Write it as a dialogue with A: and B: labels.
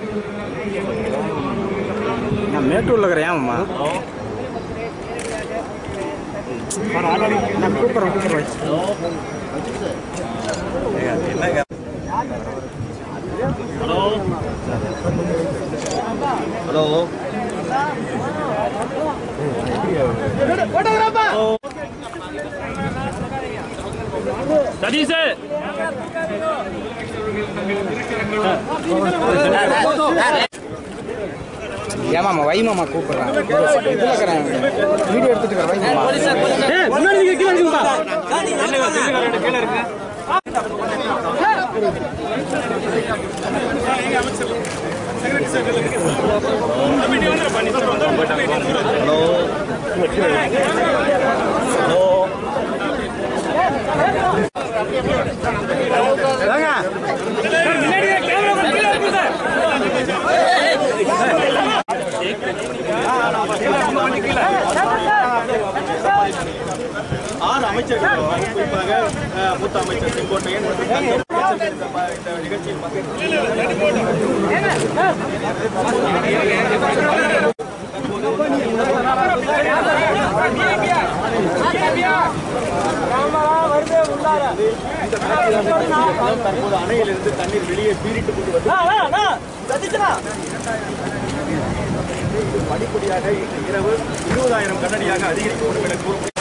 A: நான் மேட்டூரில் இருக்கிறேன் ஏன்மா நான் கூப்பிட்றேன் கூப்பிட்றேன்
B: ஹலோ
C: சதீஷ்
A: ஏமாமா வை மாமா கூப்பிட்றேன் இதில் இருக்கிறேன் வீடியோ எடுத்துட்டு இருக்கிறேன் வை மாமா
B: ஹலோ ஹலோ ஆறு அமைச்சர்கள் குறிப்பாக அஹ், மூத்த அமைச்சர் செங்கோட்டையன் மற்றும் தந்தை அமைச்சர் இந்த ப- இந்த நிகழ்ச்சியில் பங்கேற்று தற்போது அணையிலிருந்து தண்ணீர் வெளியே பீரிட்டு கொண்டு வந்து படிப்படியாக இன்று இரவு இருபதாயிரம் கண்ணடியாக அதிகரிக்கப்படும் என கூறப்படுகிறது